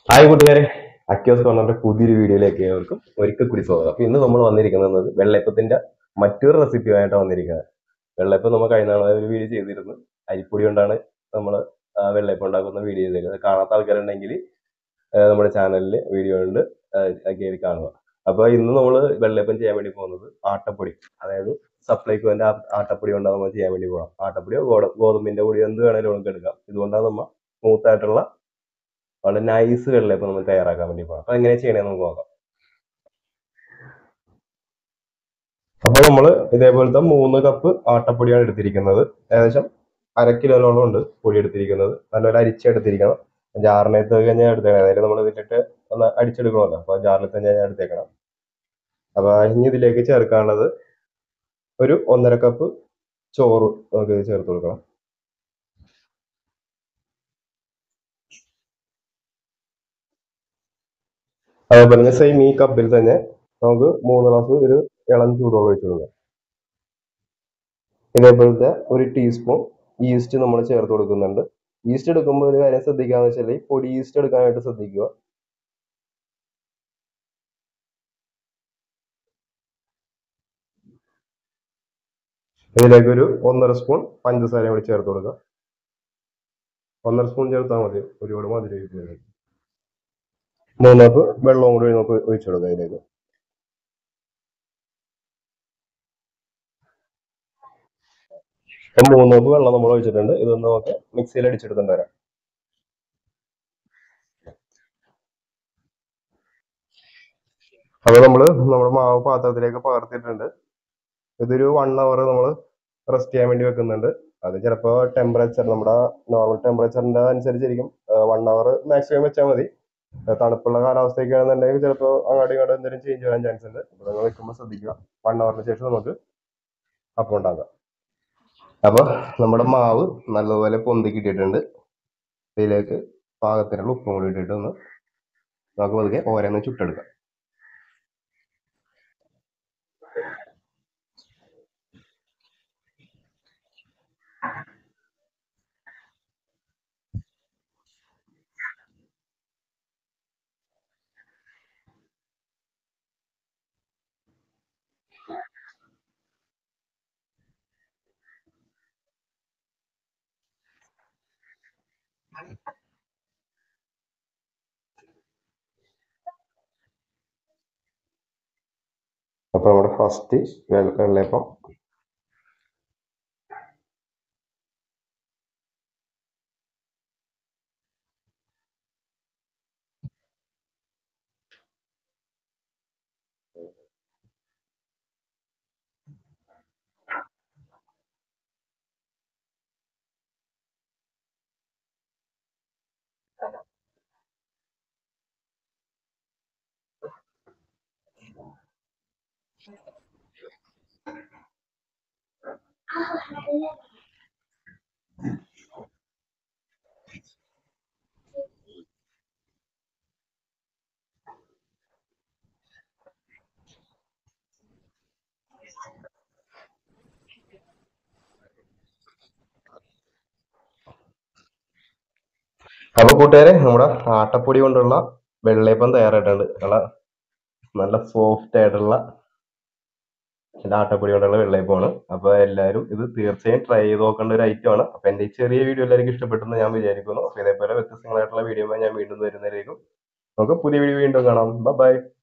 hi കൂട്ടുകാരെ അക്യോസ് കോർണറിന്റെ പുതിയൊരു വീഡിയോയിലേക്ക് ഏവർക്കും ഒരിക്കൽ കൂടി സ്വാഗതം അപ്പൊ ഇന്ന് നമ്മൾ വന്നിരിക്കുന്നത് വെള്ളയപ്പത്തിന്റെ മറ്റൊരു റെസിപ്പിയുമായിട്ടാണ് വന്നിരിക്കുന്നത് വെള്ളയപ്പം നമ്മൾ കഴിഞ്ഞ നാളെ ഒരു വീഡിയോ ചെയ്തിരുന്നു അരിപ്പൊടി കൊണ്ടാണ് നമ്മൾ വെള്ളയപ്പം ഉണ്ടാക്കുന്ന വീഡിയോ ചെയ്തേക്കുന്നത് കാണാത്ത ആൾക്കാരുണ്ടെങ്കിൽ നമ്മുടെ ചാനലിൽ വീഡിയോ ഉണ്ട് കയറി കാണുക അപ്പൊ ഇന്ന് നമ്മൾ വെള്ളയപ്പം ചെയ്യാൻ വേണ്ടി പോകുന്നത് ആട്ടപ്പൊടി അതായത് സപ്ലൈക്കോന്റെ ആട്ടപ്പൊടി കൊണ്ടാണ് നമ്മൾ ചെയ്യാൻ വേണ്ടി പോകണം ആട്ടപ്പൊടിയോ ഗോത ഗോതമ്പിന്റെ പൊടിയോ എന്ത് വേണേലും നമുക്ക് എടുക്കാം ഇതുകൊണ്ടാണ് നമ്മൾ സ്മൂത്ത് ആയിട്ടുള്ള വളരെ നൈസ് വെള്ളയപ്പം നമ്മൾ തയ്യാറാക്കാൻ വേണ്ടി പോകണം അപ്പൊ എങ്ങനെ ചെയ്യണമെന്ന് നമുക്ക് നോക്കാം അപ്പൊ നമ്മൾ ഇതേപോലത്തെ മൂന്ന് കപ്പ് ആട്ടപ്പൊടിയാണ് എടുത്തിരിക്കുന്നത് ഏകദേശം അര കിലോനോളം ഉണ്ട് പൊടി എടുത്തിരിക്കുന്നത് നല്ലൊരു അരിച്ചെടുത്തിരിക്കണം ജാറിനകത്ത് കഴിഞ്ഞാൽ എടുത്തേക്കണം അതായത് നമ്മൾ ഇതിലിട്ട് ഒന്ന് അടിച്ചെടുക്കണമല്ലോ അപ്പൊ ജാറിൽ തന്നെ ഞാൻ എടുത്തേക്കണം അപ്പൊ ഇനി ഇതിലേക്ക് ചേർക്കാനുള്ളത് ഒരു ഒന്നര കപ്പ് ചോറ് നമുക്ക് ചേർത്ത് കൊടുക്കണം അതേപോലെ തന്നെ സെയിം ഈ കപ്പിൽ തന്നെ നമുക്ക് മൂന്ന് ഗ്ലാസ് ഒരു ഇളം ചൂടുവെള്ളം ഒഴിച്ചു കൊടുക്കാം ഇതേപോലത്തെ ഒരു ടീസ്പൂൺ ഈസ്റ്റ് നമ്മൾ ചേർത്ത് കൊടുക്കുന്നുണ്ട് ഈസ്റ്റ് എടുക്കുമ്പോൾ ഒരു കാര്യം ശ്രദ്ധിക്കാന്ന് വെച്ചാൽ പൊടി ഈസ്റ്റ് എടുക്കാനായിട്ട് ശ്രദ്ധിക്കുക ഇതിലേക്ക് ഒരു ഒന്നര സ്പൂൺ പഞ്ചസാര കൂടി ചേർത്ത് കൊടുക്കുക ഒന്നര സ്പൂൺ ചേർത്താൽ മതി ഒരുപാട് മധുരം മൂന്ന് കപ്പ് വെള്ളവും കൂടി നമുക്ക് ഒഴിച്ചു കൊടുക്കാം അതിലേക്ക് ഇപ്പം മൂന്ന് കപ്പ് വെള്ളം നമ്മൾ ഒഴിച്ചിട്ടുണ്ട് ഇതൊന്ന് നമുക്ക് മിക്സിയിൽ അടിച്ചെടുത്തിട്ട് വരാം അപ്പൊ നമ്മള് നമ്മുടെ മാവ് പാത്രത്തിലേക്ക് പകർത്തിയിട്ടുണ്ട് ഇതൊരു വൺ അവർ നമ്മൾ റെസ്റ്റ് ചെയ്യാൻ വേണ്ടി വെക്കുന്നുണ്ട് അത് ചിലപ്പോൾ ടെമ്പറേച്ചർ നമ്മുടെ നോർമൽ ടെമ്പറേച്ചറിന്റെ അനുസരിച്ചിരിക്കും വൺ അവർ മാക്സിമം വെച്ചാൽ മതി തണുപ്പുള്ള കാലാവസ്ഥയൊക്കെ ആണെന്നുണ്ടെങ്കിൽ ചിലപ്പോൾ അങ്ങോട്ടും ഇങ്ങോട്ടും എന്തെങ്കിലും ചേഞ്ച് വരാൻ ചാൻസ് ഉണ്ട് അപ്പോൾ നിങ്ങൾ വെക്കുമ്പോൾ ശ്രദ്ധിക്കുക വൺ അവറിന് ശേഷം നമുക്ക് അപ്പം ഉണ്ടാക്കാം അപ്പോൾ നമ്മുടെ മാവ് നല്ലതുപോലെ പൊന്തി കിട്ടിയിട്ടുണ്ട് ഇതിലേക്ക് പാകത്തിനുള്ള ഉപ്പും കൂടി ഇട്ടിട്ട് ഒന്ന് നമുക്ക് പതുക്കെ ഓരോന്ന് ചുട്ടെടുക്കാം അപ്പോൾ നമ്മുടെ ഫസ്റ്റ് വെള്ളയപ്പം അപ്പൊ കൂട്ടുകാരെ നമ്മുടെ ആട്ടപ്പൊടി കൊണ്ടുള്ള വെള്ളയപ്പം തയ്യാറായിട്ടുണ്ട് നല്ല നല്ല സോഫ്റ്റ് ആയിട്ടുള്ള ആട്ടപ്പൊടി കൊണ്ടുള്ള വെള്ളയപ്പമാണ് അപ്പൊ എല്ലാവരും ഇത് തീർച്ചയായും ട്രൈ ചെയ്ത് നോക്കേണ്ട ഒരു ഐറ്റം ആണ് അപ്പൊ എന്റെ ഈ ചെറിയ വീഡിയോ എല്ലാവർക്കും ഇഷ്ടപ്പെട്ടെന്ന് ഞാൻ വിചാരിക്കുന്നു അപ്പൊ ഇതേപോലെ വ്യത്യസ്തങ്ങളായിട്ടുള്ള വീഡിയോ ഞാൻ വീണ്ടും വരുന്നതായിരിക്കും നമുക്ക് പുതിയ വീഡിയോ വീണ്ടും കാണാം ബൈ